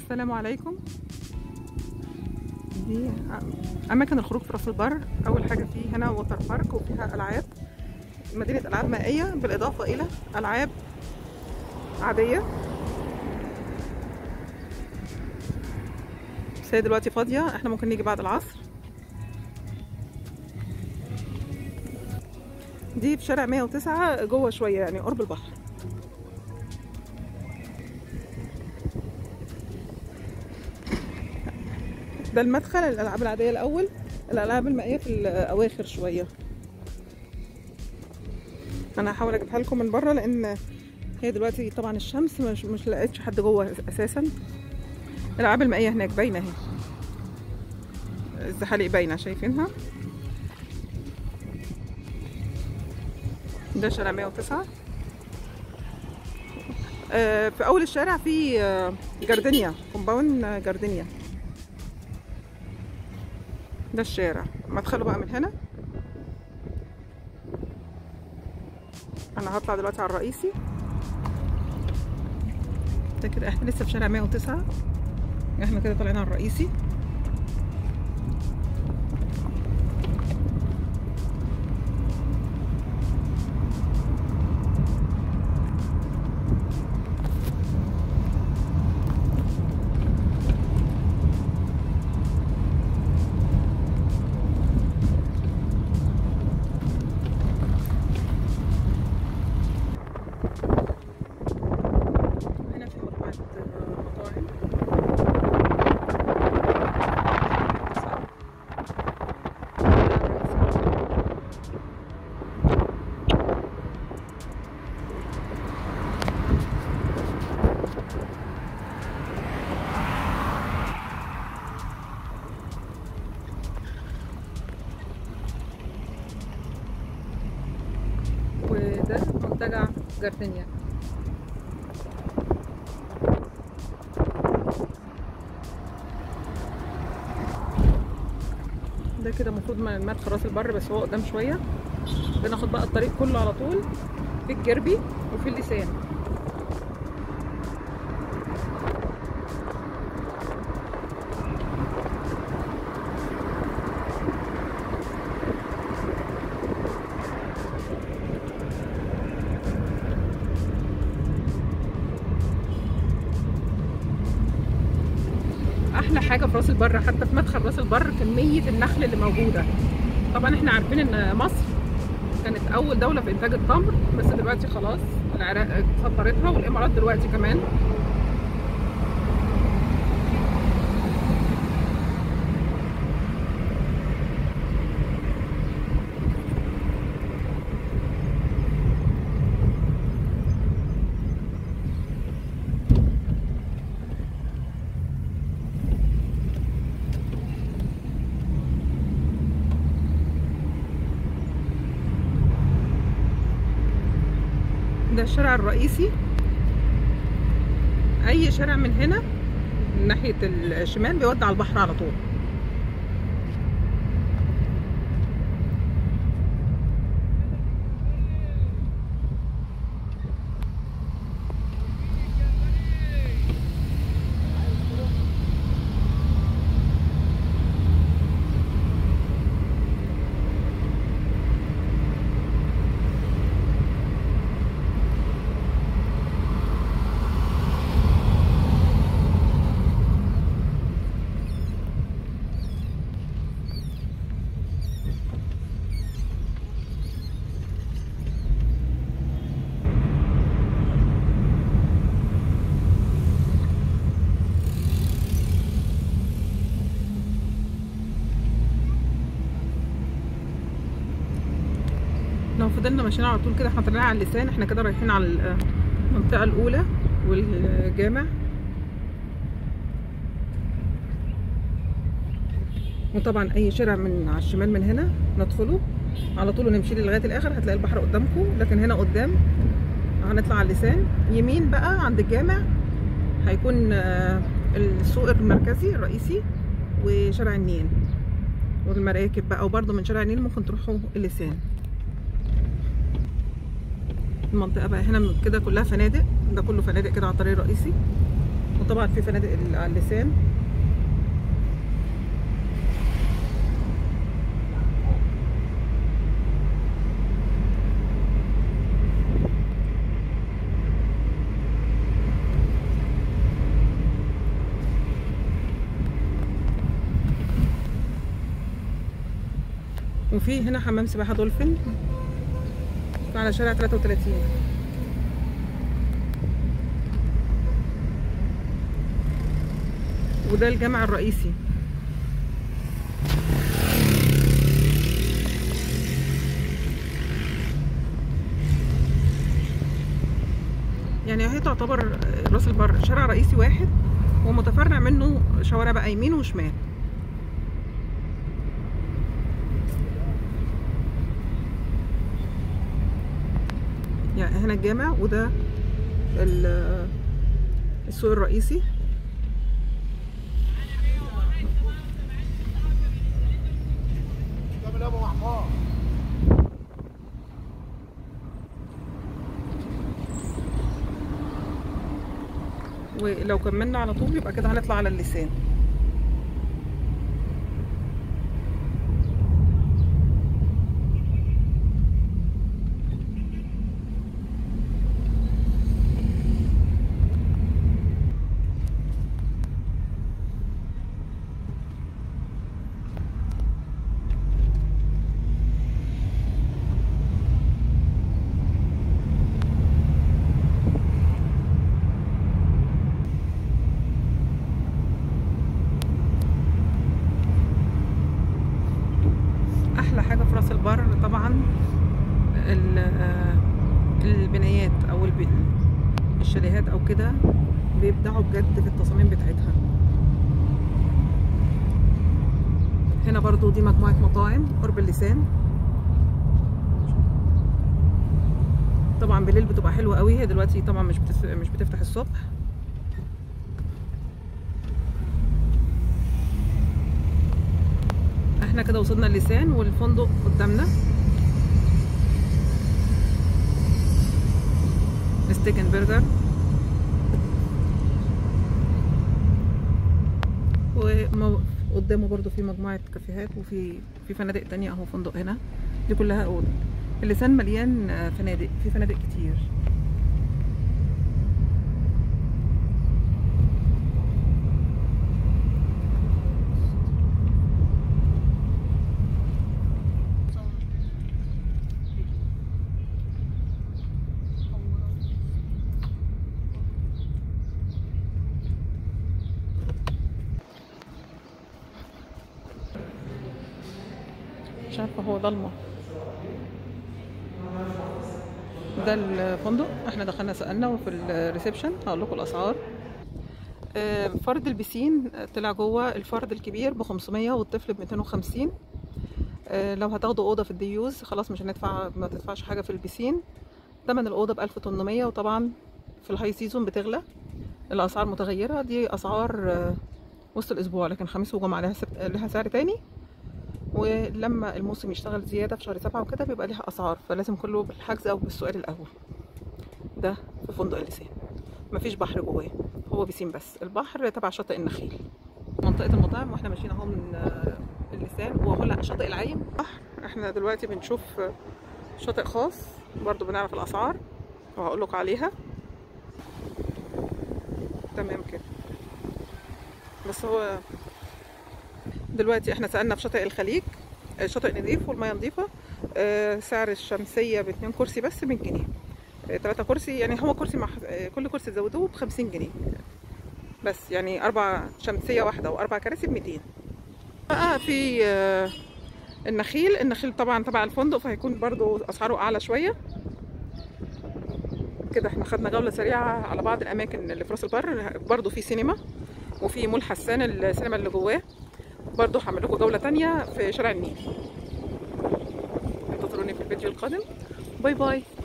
السلام عليكم دي اماكن الخروج في راس البر اول حاجه في هنا ووتر بارك وفيها العاب مدينه العاب مائيه بالاضافه الى العاب عاديه بس هي دلوقتي فاضيه احنا ممكن نيجي بعد العصر دي في شارع 109 جوه شويه يعني قرب البحر ده المدخل الالعاب العاديه الاول الالعاب المائيه في الاواخر شويه انا هحاول اجيبها لكم من بره لان هي دلوقتي طبعا الشمس مش مش لقيتش حد جوه اساسا الالعاب المائيه هناك باينه اهي الزحاليق باينه شايفينها ده شارع 109 آه في اول الشارع في آه جاردينيا كومباوند جاردينيا ده الشارع مدخله بقى من هنا انا هطلع دلوقتي على الرئيسي ده كده احنا لسه في شارع 109 احنا كده طالعين على الرئيسي هنا في مجموعة مطاعم وده منتجع جاردينيا ده كده المفروض من مدخل راس البر بس هو قدام شويه بناخد بقى الطريق كله على طول في الجربي وفي اللسان احلى حاجه في راس البر حتى في مدخل راس البر كميه النخل اللي موجوده طبعا احنا عارفين ان مصر كانت اول دوله في انتاج التمر بس دلوقتي خلاص العراق صدرتها والامارات دلوقتي كمان ده الشارع الرئيسي اي شارع من هنا من ناحيه الشمال بيودي على البحر على طول لو فضلنا ماشيين على طول كده احنا طالعين على اللسان احنا كده رايحين على المنطقه الاولى والجامع وطبعا اي شارع من على الشمال من هنا ندخله على طول ونمشي لغايه الاخر هتلاقي البحر قدامكم لكن هنا قدام هنطلع على اللسان يمين بقى عند الجامع هيكون السوق المركزي الرئيسي وشارع النيل والمراكب بقى وبرده من شارع النيل ممكن تروحوا اللسان المنطقه بقى هنا كده كلها فنادق ده كله فنادق كده على الطريق الرئيسي وطبعا في فنادق ال- على اللسان وفي هنا حمام سباحة دولفين على شارع 33 وده الجامع الرئيسي يعني هي تعتبر راس البر شارع رئيسي واحد ومتفرع منه شوارع بقى يمين وشمال يعني هنا الجامع وده ال- السوق الرئيسي ولو كملنا على طول يبقى كده هنطلع على اللسان احلى حاجه في راس البر طبعا ال- آه، البنايات او الب- الشاليهات او كده بيبدعوا بجد في التصاميم بتاعتها هنا برضو دي مجموعه مطاعم قرب اللسان طبعا بالليل بتبقى حلوه قوي هي دلوقتي طبعا مش بتف... مش بتفتح الصبح احنا كده وصلنا اللسان والفندق قدامنا ستيك اند برجر وقدامه برضو في مجموعة كافيهات وفي في فنادق تانية اهو فندق هنا دي كلها اوض اللسان مليان آه، فنادق في فنادق كتير مش عارفة هو ضلمة ده الفندق احنا دخلنا سألنا وفي الريسبشن هقول لكم الأسعار آه، فرد البسين طلع جوه الفرد الكبير ب 500 والطفل ب 250 آه، لو هتاخدوا أوضة في الديوز خلاص مش هندفع ما تدفعش حاجة في البسين تمن الأوضة ب 1800 وطبعا في الهاي سيزون بتغلى الأسعار متغيرة دي أسعار آه، وسط الأسبوع لكن خميس وجمعة لها سب- لها سعر تاني ولما الموسم يشتغل زيادة في شهر سبعة وكده بيبقى ليها أسعار فلازم كله بالحجز أو بالسؤال الأول ده في فندق اللسان مفيش بحر جواه هو بيسين بس البحر تبع شاطئ النخيل منطقة المطاعم واحنا ماشيين اهو من آه، اللسان وهو لا شاطئ العايم بحر احنا دلوقتي بنشوف آه، شاطئ خاص برضو بنعرف الأسعار وهقول لكم عليها تمام كده بس هو دلوقتي احنا سألنا في شاطئ الخليج آه، شاطئ نظيف والمياه نظيفة آه، سعر الشمسية باتنين كرسي بس 100 جنيه آه، تلاتة كرسي يعني هو كرسي مع آه، كل كرسي تزودوه بخمسين جنيه بس يعني أربع شمسية واحدة وأربع كراسي بميتين بقى في آه، النخيل النخيل طبعا تبع الفندق فهيكون برضو أسعاره أعلى شوية كده احنا خدنا جولة سريعة على بعض الأماكن اللي في راس البر برضو في سينما وفي مول حسان السينما اللي جواه برضو هعمل لكم جولة تانية في شارع النيل انتظروني في الفيديو القادم باي باي